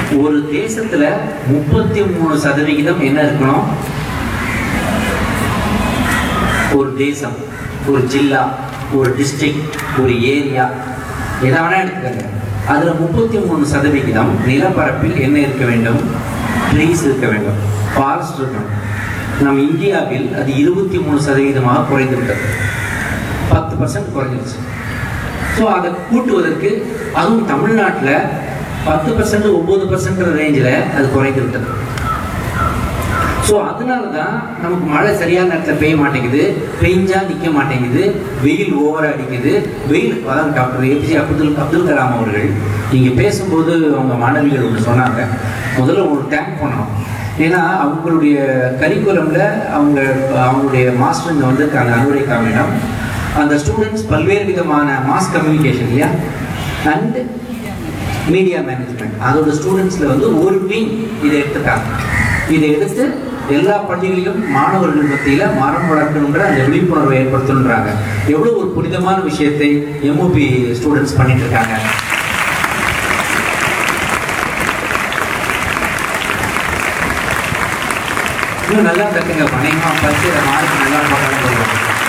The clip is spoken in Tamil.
ஒரு தேசத்துல முப்பத்தி மூணு சதவிகிதம் என்ன இருக்கணும் ஒரு தேசம் ஒரு ஜில்லா ஒரு டிஸ்ட்ரிக்ட் ஒரு ஏரியா எதை வேணா எடுத்துக்கங்க அதுல முப்பத்தி மூணு சதவிகிதம் நிலப்பரப்பில் என்ன இருக்க வேண்டும் ட்ரீஸ் இருக்க வேண்டும் ஃபாரஸ்ட் இருக்கணும் நம் இந்தியாவில் அது இருபத்தி மூணு சதவீதமாக குறைந்து விட்டது பத்து பர்சன்ட் குறைஞ்சிருச்சு ஸோ அதை கூட்டுவதற்கு அதுவும் தமிழ்நாட்டில் பத்து பர்சன்ட் ஒன்பது பர்சன்ட் ரேஞ்சில் அது குறைந்து விட்டது ஸோ அதனால தான் நமக்கு மழை சரியான நேரத்தில் பெய்ய மாட்டேங்குது பெஞ்சா நிற்க மாட்டேங்குது வெயில் ஓவரா அடிக்குது வெயில் அதான் டாக்டர் ஏபிஜே அப்துல் அப்துல் கலாம் அவர்கள் நீங்கள் பேசும்போது அவங்க மாணவிகள் ஒன்று சொன்னாங்க முதல்ல ஒரு டேங்க் பண்ணணும் ஏன்னா அவங்களுடைய கரிக்குலமில் அவங்க அவங்களுடைய மாஸ்டர் இங்கே வந்திருக்காங்க அனுரை மேடம் அந்த ஸ்டூடெண்ட்ஸ் பல்வேறு விதமான மாஸ் கம்யூனிகேஷன் இல்லையா அண்ட் மீடியா மேனேஜ்மெண்ட் அதோட ஸ்டூடெண்ட்ஸில் வந்து ஒரு விங் இதை எடுத்துட்டாங்க இதை எடுத்து எல்லா பள்ளிகளிலும் மாணவர்கள் மத்தியில் மரம் வளர்க்கணுன்ற அந்த விழிப்புணர்வை ஏற்படுத்தணுன்றாங்க எவ்வளோ ஒரு புனிதமான விஷயத்தை எம்ஓபி ஸ்டூடெண்ட்ஸ் பண்ணிட்டு இருக்காங்க இன்னும் நல்லா கற்றுங்க பணையமாக பரிசு மார்க் நல்லா போட்டாலும் போதும்